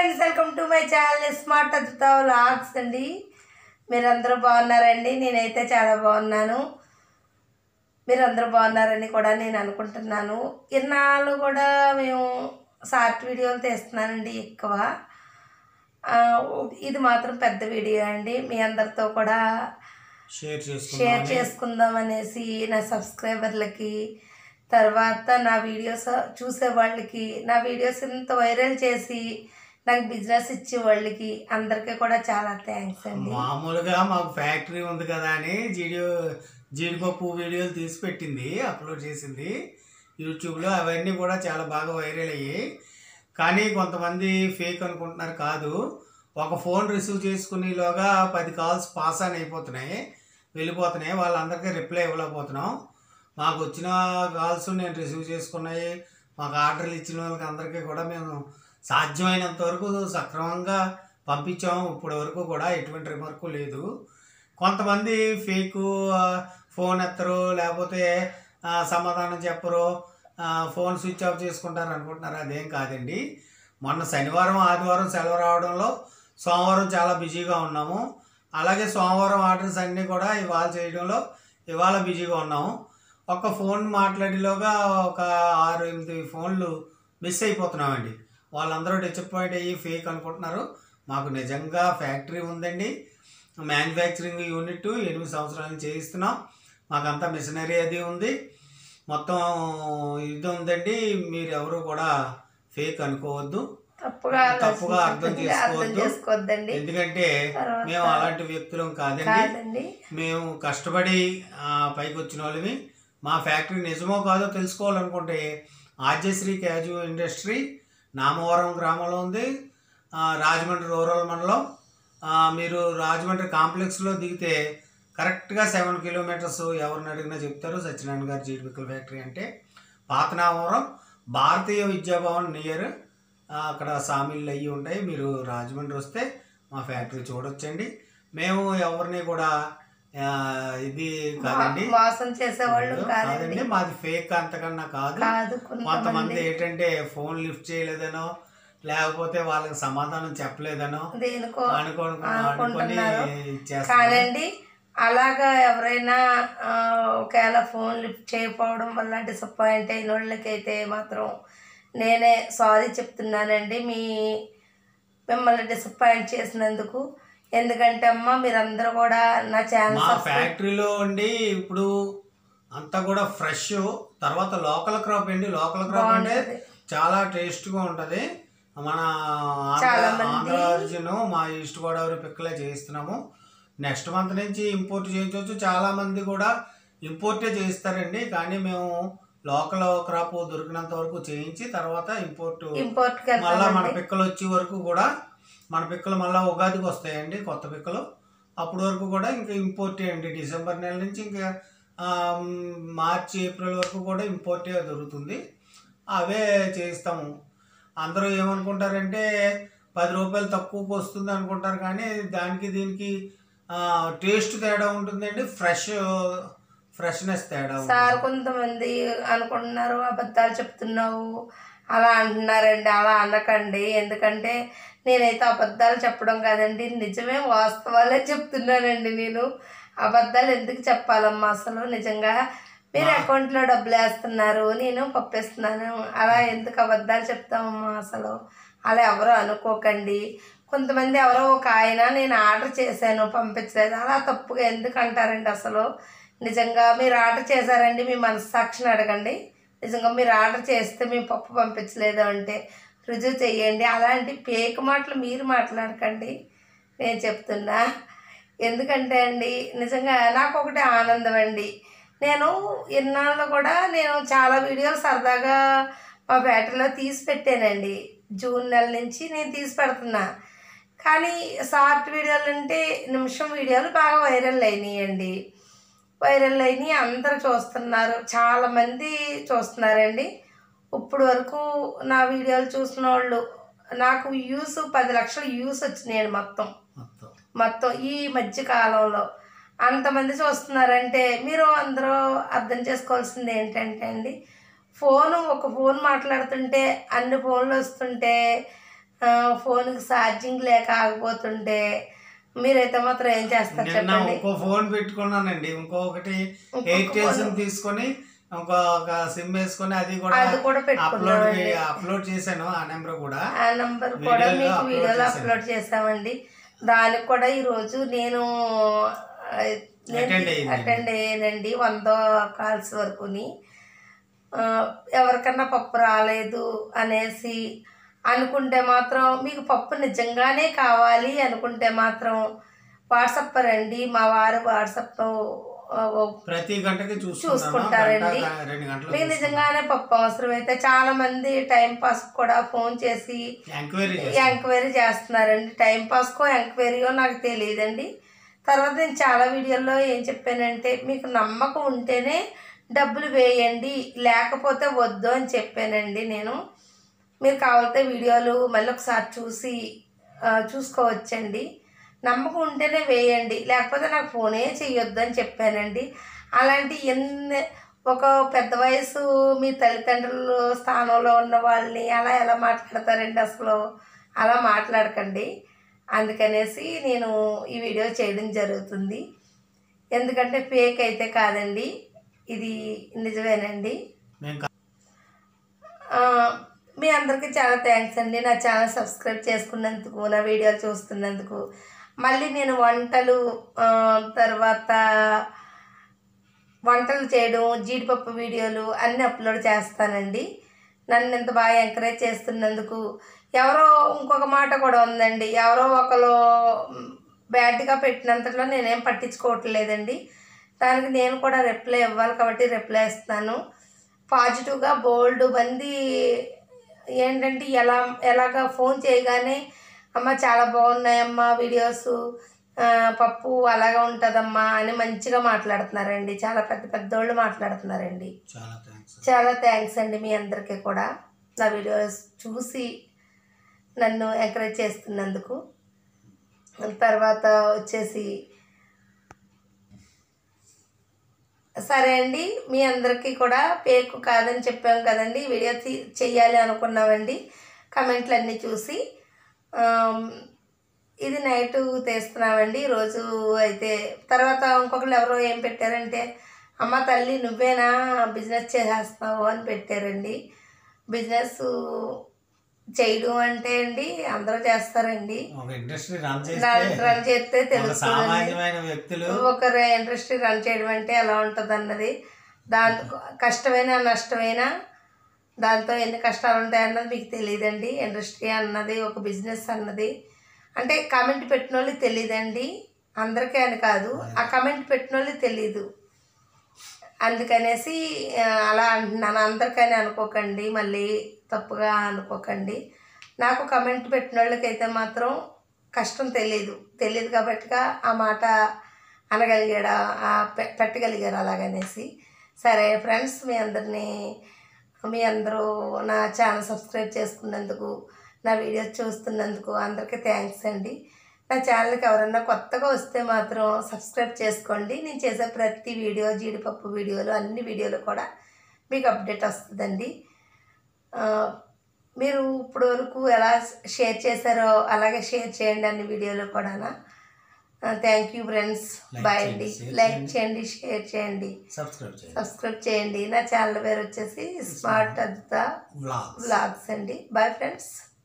Friends welcome to my channel smart అద్భుత vlogs అండి మీరందరూ బాగున్నారండి నేనైతే చాలా బాగున్నాను మీరందరూ బాగున్నారని కూడా నేను అనుకుంటున్నాను ఇన్నాళ్ళు కూడా మేము షార్ట్ వీడియోలు తీస్తున్నానండి ఎక్కువ ఆ, ఇది మాత్రం పెద్ద వీడియో అండి మీ అందరితో కూడా షేర్ చేసుకుందాం షేర్ చేసుకుందాం అనేసి నా సబ్స్క్రైబర్లకి తర్వాత నా వీడియోస్ చూసే వాళ్ళకి నా వీడియోస్ ఇంత వైరల్ చేసి నాకు బిజినెస్ ఇచ్చే వాళ్ళకి అందరికీ కూడా చాలా థ్యాంక్స్ అండి మామూలుగా మాకు ఫ్యాక్టరీ ఉంది కదా అని జీడియో జీడిపప్పు వీడియోలు తీసి పెట్టింది అప్లోడ్ చేసింది యూట్యూబ్లో అవన్నీ కూడా చాలా బాగా వైరల్ అయ్యాయి కానీ కొంతమంది ఫేక్ అనుకుంటున్నారు కాదు ఒక ఫోన్ రిసీవ్ చేసుకునేలోగా పది కాల్స్ పాస్ అని అయిపోతున్నాయి వెళ్ళిపోతున్నాయి వాళ్ళందరికీ రిప్లై ఇవ్వలేకపోతున్నాం మాకు వచ్చిన కాల్స్ నేను రిసీవ్ చేసుకున్నాయి మాకు ఆర్డర్లు ఇచ్చిన వాళ్ళకి అందరికీ కూడా మేము సాధ్యమైనంత వరకు సక్రమంగా పంపించాము ఇప్పటి వరకు కూడా ఎటువంటి రిమార్కు లేదు కొంతమంది ఫేక్ ఫోన్ ఎత్తరు లేకపోతే ఆ, సమాధానం చెప్పరు ఆ, ఫోన్ స్విచ్ ఆఫ్ చేసుకుంటారు అనుకుంటున్నారు అదేం కాదండి మొన్న శనివారం ఆదివారం సెలవు రావడంలో సోమవారం చాలా బిజీగా ఉన్నాము అలాగే సోమవారం ఆర్డర్స్ అన్నీ కూడా ఇవాళ చేయడంలో ఇవాళ బిజీగా ఉన్నాము ఒక ఫోన్ మాట్లాడేలోగా ఒక ఆరు ఎనిమిది ఫోన్లు మిస్ అయిపోతున్నామండి వాళ్ళందరూ డిసప్పాయింట్ అయ్యి ఫేక్ అనుకుంటున్నారు మాకు నిజంగా ఫ్యాక్టరీ ఉందండి మ్యానుఫ్యాక్చరింగ్ యూనిట్ ఎనిమిది సంవత్సరాల నుంచి చేయిస్తున్నాం మాకంతా మిషనరీ అది ఉంది మొత్తం ఇది ఉందండి మీరు ఎవరు కూడా ఫేక్ అనుకోవద్దు తప్పుగా తప్పుగా అర్థం ఆలోచించకండి, అర్థం చేసుకోవద్దు. చేసుకోవద్దండి ఎందుకంటే తర్వాత- మేము అలాంటి వ్యక్తులం కాదండి కాదండి మేము కష్టపడి ఆ, పైకి వచ్చిన వాళ్ళవి మా ఫ్యాక్టరీ నిజమో కాదో తెలుసుకోవాలనుకుంటే ఆద్యశ్రీ క్యాజు ఇండస్ట్రీ నామవరం గ్రామంలో ఉంది ఆ, రాజమండ్రి రూరల్ మండలం ఆ, మీరు రాజమండ్రి కాంప్లెక్స్లో దిగితే కరెక్ట్గా సెవెన్ కిలోమీటర్స్ ఎవరిని అడిగినా చెప్తారు సత్యనారాయణ గారి జీడిపికల్ ఫ్యాక్టరీ అంటే పాత నామవరం భారతీయ విద్యాభవన్ నియర్ అక్కడ సామిళ్ళు అయ్యి ఉంటాయి మీరు రాజమండ్రి వస్తే మా ఫ్యాక్టరీ చూడొచ్చండి మేము ఎవరిని కూడా ఆ, ఇది కాదండి మోసం చేసేవాళ్ళు కాదండి కాదండి మాది ఫేక్ అంతకన్నా కాదు కాదు కొంతమంది కొంతమంది ఏంటంటే ఫోన్ లిఫ్ట్ చేయలేదనో లేకపోతే వాళ్ళకి సమాధానం చెప్పలేదనో దేనికో అనుకోను అనుకొని అనుకుంటున్నారు ఇచ్చేస్తారు కాదండి అలాగా ఎవరైనా ఆ, ఒకవేళ ఫోన్ లిఫ్ట్ చేయకపోవడం వల్ల డిసప్పాయింట్ అయిన వాళ్ళకైతే మాత్రం నేనే సారీ చెప్తున్నానండి మీ మిమ్మల్ని డిసప్పాయింట్ చేసినందుకు ఎందుకంటే అమ్మ మీరందరూ కూడా నా ఛానల్ మా ఫ్యాక్టరీలో అండి ఇప్పుడు అంతా కూడా ఫ్రెష్ తర్వాత లోకల్ క్రాప్ అండి లోకల్ క్రాప్ అంటే బాగుంటది. చాలా టేస్ట్గా ఉంటుంది మన ఆంధ్ర చాలా మంది- ఆంధ్ర అర్జున్ మా ఈస్ట్ గోదావరి పిక్కలే చేయిస్తున్నాము నెక్స్ట్ మంత్ నుంచి ఇంపోర్ట్ చేయించవచ్చు చాలా మంది కూడా ఇంపోర్టే చేయిస్తారండి కానీ మేము లోకల్ క్రాప్ దొరికినంత వరకు చేయించి తర్వాత ఇంపోర్ట్ ఇంపోర్ట్కి మళ్ళా మన వెళ్తామండి పిక్కలు వచ్చే వరకు కూడా మన పిక్కలు మళ్ళీ ఉగాదికి వస్తాయండి కొత్త పిక్కలు అప్పటి వరకు కూడా ఇంకా ఇంపోర్టే అండి డిసెంబర్ నెల నుంచి ఇంకా ఆ, మార్చి ఏప్రిల్ వరకు కూడా ఇంపోర్టే దొరుకుతుంది అవే చేయిస్తాము అందరూ ఏమనుకుంటారంటే పది రూపాయలు తక్కువకు వస్తుంది అనుకుంటారు కానీ దానికి దీనికి టేస్ట్ తేడా ఉంటుందండి ఫ్రెష్ ఫ్రెష్నెస్ తేడా ఉంటుంది. సార్ కొంతమంది అనుకుంటున్నారు అబద్ధాలు చెప్తున్నావు అలా అంటున్నారండి అలా అనకండి ఎందుకంటే నేనైతే అబద్ధాలు చెప్పడం కాదండి నిజమే వాస్తవాలే చెప్తున్నానండి నేను అబద్ధాలు ఎందుకు చెప్పాలమ్మా అసలు నిజంగా మీరు అకౌంట్లో డబ్బులు వేస్తున్నారు నేను పంపిస్తున్నాను అలా ఎందుకు అబద్ధాలు చెప్తామమ్మా అసలు అలా ఎవరు అనుకోకండి కొంతమంది ఎవరో ఒక ఆయన నేను ఆర్డర్ చేశాను పంపించలేదు అలా తప్పుగా ఎందుకు అంటారండి అసలు నిజంగా మీరు ఆర్డర్ చేశారండి మీ మనస్సాక్షిని అడగండి నిజంగా మీరు ఆర్డర్ చేస్తే మేము పప్పు పంపించలేదు అంటే రుజువు చెయ్యండి అలాంటి పేక మాటలు మీరు మాట్లాడకండి నేను చెప్తున్నా ఎందుకంటే అండి నిజంగా నాకు ఒకటి ఆనందం అండి నేను ఇన్నాళ్ళు కూడా నేను చాలా వీడియోలు సరదాగా మా బ్యాటరీలో తీసి పెట్టానండి జూన్ నెల నుంచి నేను తీసి పెడుతున్నా కానీ షార్ట్ వీడియోలు అంటే నిమిషం వీడియోలు బాగా వైరల్ అయినాయండి వైరల్ అయినాయి అందరూ చూస్తున్నారు చాలామంది చూస్తున్నారండి ఇప్పుడు వరకు నా వీడియోలు చూసిన వాళ్ళు నాకు వ్యూస్ పది లక్షల వ్యూస్ వచ్చినాయండి మొత్తం మొత్తం మొత్తం ఈ మధ్య కాలంలో అంతమంది చూస్తున్నారంటే మీరు అందరూ అర్థం చేసుకోవాల్సింది ఏంటంటే అండి ఫోను ఒక ఫోన్ మాట్లాడుతుంటే అన్ని ఫోన్లు వస్తుంటే ఆ, ఫోన్కి ఛార్జింగ్ లేక ఆగిపోతుంటే మీరైతే మాత్రం ఏం చేస్తారు నిన్న చెప్పండి ఇంకో ఫోన్ పెట్టుకున్నానండి ఇంకొకటి ఇంకొక ఎయిర్టెల్ phone. సిమ్ తీసుకొని ఇంకో ఒక సిమ్ వేసుకొని అది కూడా అది కూడా అప్లోడ్ పెట్టుకున్నామండి అప్లోడ్ చేశాను ఆ నెంబర్ కూడా ఆ నంబర్ కూడా వీడియోలో మీకు upload వీడియోలో చేశాను. అప్లోడ్ చేసామండి దానికి కూడా ఈరోజు నేను Attend అయ్యింది. అటెండ్ అయ్యానండి వంద కాల్స్ వరకుని ఆ, ఎవరికన్నా పప్పు రాలేదు అనేసి అనుకుంటే మాత్రం మీకు పప్పు నిజంగానే కావాలి అనుకుంటే మాత్రం వాట్సాప్ రండి మా వారు వాట్సాప్ ప్రతి గంటకి చూసుకుంటాను చూసుకుంటారండి. గంట, రెండు గంటలు మీకు నిజంగానే పప్పు అవసరం అయితే చాలా మంది టైం పాస్ కూడా ఫోన్ చేసి ఎంక్వైరీ ఎంక్వైరీ చేస్తున్నారండి టైం పాస్కో ఎంక్వైరీయో నాకు తెలియదండి తర్వాత నేను చాలా వీడియోల్లో ఏం చెప్పానంటే మీకు నమ్మకం ఉంటేనే డబ్బులు వేయండి లేకపోతే వద్దు అని చెప్పానండి నేను మీరు కావాలంటే వీడియోలు మళ్ళీ ఒకసారి చూసి ఆ, చూసుకోవచ్చండి నమ్మకం ఉంటేనే వేయండి లేకపోతే నాకు ఫోనే చెయ్యొద్దు అని చెప్పానండి అలాంటి ఎన్ని ఒక పెద్ద వయసు మీ తల్లిదండ్రుల స్థానంలో ఉన్న వాళ్ళని అలా ఎలా మాట్లాడతారండి అసలు అలా మాట్లాడకండి అందుకనేసి నేను ఈ వీడియో చేయడం జరుగుతుంది ఎందుకంటే ఫేక్ అయితే కాదండి ఇది నిజమేనండి మేము కా- ఆ, మీ అందరికీ చాలా థ్యాంక్స్ అండి నా ఛానల్ సబ్స్క్రైబ్ చేసుకున్నందుకు నా వీడియోలు చూస్తున్నందుకు మళ్ళీ నేను వంటలు ఆ, తర్వాత వంటలు చేయడం జీడిపప్పు వీడియోలు అన్నీ అప్లోడ్ చేస్తానండి నన్ను ఇంత బాగా ఎంకరేజ్ చేస్తున్నందుకు ఎవరో ఇంకొక మాట కూడా ఉందండి ఎవరో ఒకరు బ్యాడ్గా పెట్టినంతలో నేనేం పట్టించుకోవట్లేదండి దానికి నేను కూడా రిప్లై ఇవ్వాలి కాబట్టి రిప్లై ఇస్తున్నాను పాజిటివ్గా బోల్డ్ మంది ఏంటంటే ఎలా ఎలాగ ఫోన్ చేయగానే అమ్మ చాలా బాగున్నాయమ్మా వీడియోస్ పప్పు అలాగే ఉంటుందమ్మా అని మంచిగా మాట్లాడుతున్నారండి చాలా పెద్ద పెద్దోళ్ళు మాట్లాడుతున్నారండి చాలా థ్యాంక్స్ చాలా థ్యాంక్స్ అండి మీ అందరికీ కూడా నా వీడియోస్ చూసి నన్ను ఎంకరేజ్ చేస్తున్నందుకు తర్వాత వచ్చేసి సరే అండి మీ అందరికీ కూడా పేకు కాదని చెప్పాం కదండి వీడియో తీ చెయ్యాలి అనుకున్నామండి కమెంట్లు అన్నీ చూసి ఆమ్, ఇది నైట్ తీస్తున్నామండి రోజు అయితే తర్వాత ఇంకొకరు ఎవరో ఏం పెట్టారంటే అమ్మ తల్లి నువ్వేనా బిజినెస్ చేసేస్తున్నావు అని పెట్టారండి బిజినెస్ చేయడం అంటే అండి అందరూ చేస్తారండి ఒక ఇండస్ట్రీ రన్ రన్ చేస్తే రన్ చేస్తే ఒక తెలుస్తుందండి సామాన్యమైన వ్యక్తులు ఒకరి ఇండస్ట్రీ రన్ చేయడం అంటే ఎలా ఉంటుంది అన్నది దాంతో కష్టమైన నష్టమైన దాంతో ఎన్ని కష్టాలు ఉంటాయి అన్నది మీకు తెలియదండి ఇండస్ట్రీ అన్నది ఒక బిజినెస్ అన్నది అంటే కామెంట్ పెట్టిన వాళ్ళకి తెలియదండి అందరికీ అని కాదు ఆ కమెంట్ పెట్టిన వాళ్ళకి తెలియదు అందుకనేసి ఆ, అలా అంటున్నాను అందరికని అనుకోకండి మళ్ళీ తప్పుగా అనుకోకండి నాకు కమెంట్ పెట్టిన వాళ్ళకైతే మాత్రం కష్టం తెలియదు తెలియదు కాబట్టిగా ఆ మాట అనగలిగాడు ఆ పె- పెట్టగలిగారు అలాగనేసి సరే ఫ్రెండ్స్ మీ అందరినీ మీ అందరూ నా ఛానల్ సబ్స్క్రైబ్ చేసుకున్నందుకు నా వీడియోస్ చూస్తున్నందుకు అందరికీ థ్యాంక్స్ అండి నా ఛానల్కి ఎవరన్నా కొత్తగా వస్తే మాత్రం సబ్స్క్రైబ్ చేసుకోండి నేను చేసే ప్రతి వీడియో జీడిపప్పు వీడియోలు అన్ని వీడియోలు కూడా మీకు అప్డేట్ వస్తుందండి ఆ, మీరు ఇప్పుడు వరకు ఎలా షేర్ చేశారో అలాగే షేర్ చేయండి అన్ని వీడియోలు కూడా thank you friends Like bye చేయండి, అండి share లైక్ చేయండి. చేయండి షేర్ చేయండి సబ్స్క్రైబ్ చేయండి సబ్స్క్రైబ్ చేయండి నా ఛానల్ పేరు వచ్చేసి స్మార్ట్ అద్దా వ్లాగ్స్ వ్లాగ్స్ అండి బాయ్ ఫ్రెండ్స్